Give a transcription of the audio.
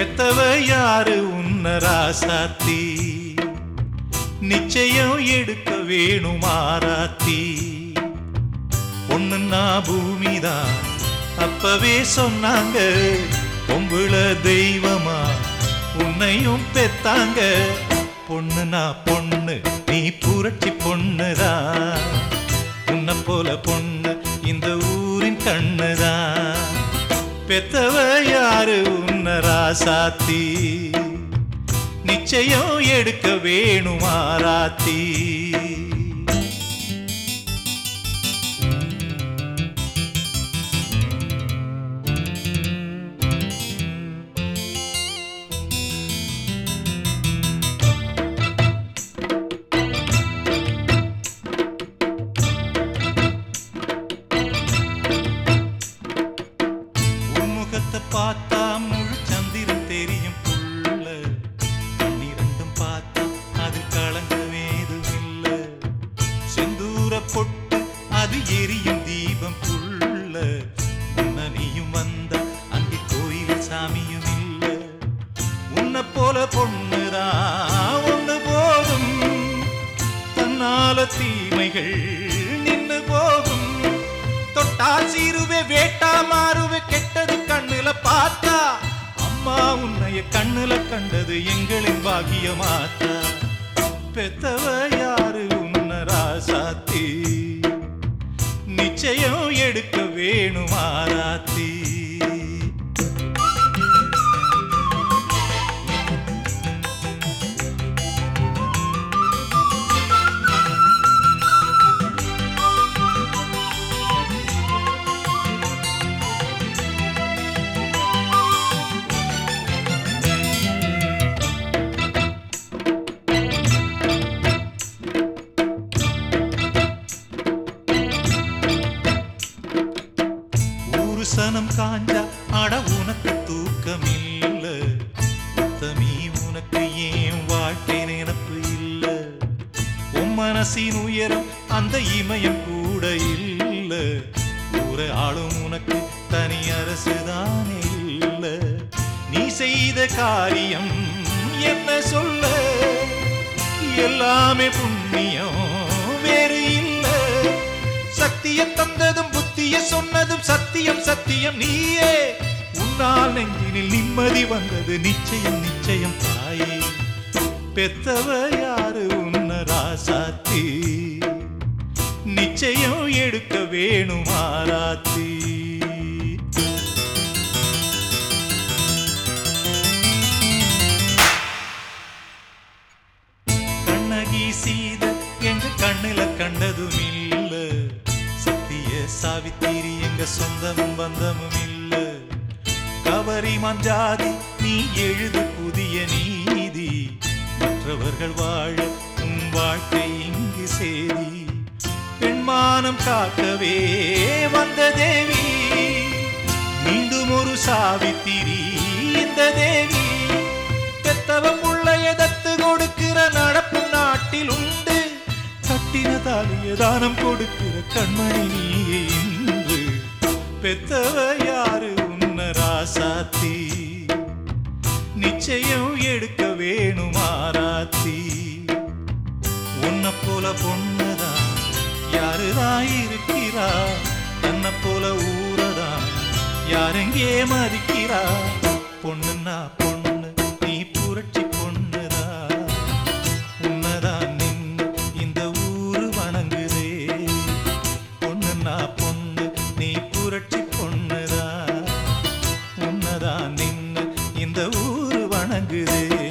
பெத்தவ யாரு உன்ன ராசாத்தி நிச்சயம் எடுக்க வேணும் ஆராத்தி பொண்ணுன்னா பூமிதான் அப்பவே சொன்னாங்க பொம்புள தெய்வமா உன்னையும் பெத்தாங்க பொண்ணுனா பொண்ணு நீ புரட்சி பொண்ணுதான் உன்னை போல பொண்ணு இந்த ஊரின் கண்ணுதான் பெத்தவ யாரு உன்ன ராசாத்தி நிச்சயம் எடுக்க வேணும் ஆராத்தி உன்முகத்தை பார்த்தா முழு சந்திரன் தெரியும் புள்ள பன்னிரண்டும் பார்த்தா அது களங்கவேதும் இல்ல செந்தூர பொட்டு அது எரியும் தீபம் புள்ள உன்ன நீயும் வந்த அங்கே கோயில் சாமியும் இல்ல உன்னை போல பொண்ணுதான் ஒண்ணு போதும் தன்னால தீமைகள் நின்னு போகும் தொட்டா சீருவே வேட்டா மாறுவே கெட்டது கண்ணுல பார்த்தா அம்மா உன்னைய கண்ணுல கண்டது எங்களின் பாகியமாத்தா பெத்தவ யாரு உன்ன ராசாத்தி நிச்சயம் எடுக்க வேணும் ஆராத்தி ஒரு சனம் காஞ்சா அட உனக்கு தூக்கம் இல்ல உத்தமி உனக்கு ஏன் வாழ்க்கை நினப்பு இல்ல உன் மனசின் உயரம் அந்த இமயம் கூட இல்ல ஒரு ஆளும் உனக்கு தனி அரசுதானே இல்ல நீ செய்த காரியம் என்ன சொல்ல எல்லாமே புண்ணியம் வேறு இல்ல சத்திய தந்ததும் புத்திய சொன்னதும் சத்தியம் சத்தியம் நீயே உன்னால் நெஞ்சினில் நிம்மதி வந்தது நிச்சயம் நிச்சயம் தாயே பெத்தவ யாரு உன்ன ராசாத்தி நிச்சயம் எடுக்க வேணும் ஆராத்தி கண்ணகி சீத எங்க கண்ணுல கண்டதும் இல்ல சத்திய சாவித்திரி எங்க சொந்தமும் பந்தமும் இல்ல கவரி மஞ்சாதி நீ எழுது புதிய நீதி மற்றவர்கள் வாழ உன் வாழ்க்கை இங்கு சேதி பெண்மானம் காக்கவே வந்த தேவி மீண்டும் ஒரு சாவித்திரி இந்த தேவி பெத்தவ புள்ளைய தத்து கொடுக்கிற நடப்பு நாட்டில் உண்டு கட்டின தாலிய தானம் கொடுக்கிற கண்மணி நீயே இன்று பெத்தவ யாரு உன்ன ராசாத்தி நிச்சயம் எடுக்க வேணும் ஆராத்தி உன்னை போல பொண்ணுதான் யாருதான் இருக்கிறா தன்னை போல ஊரதான் யாரெங்கே மதிக்கிறா பொண்ணுன்னா பொண்ணு நீ புரட்சி பொண்ணுதா உன்னதான் நின்னு இந்த ஊரு வணங்குதே பொண்ணுன்னா பொண்ணு நீ புரட்சி பொண்ணுதா உன்னதான் நின்னு இந்த ஊரு வணங்குதே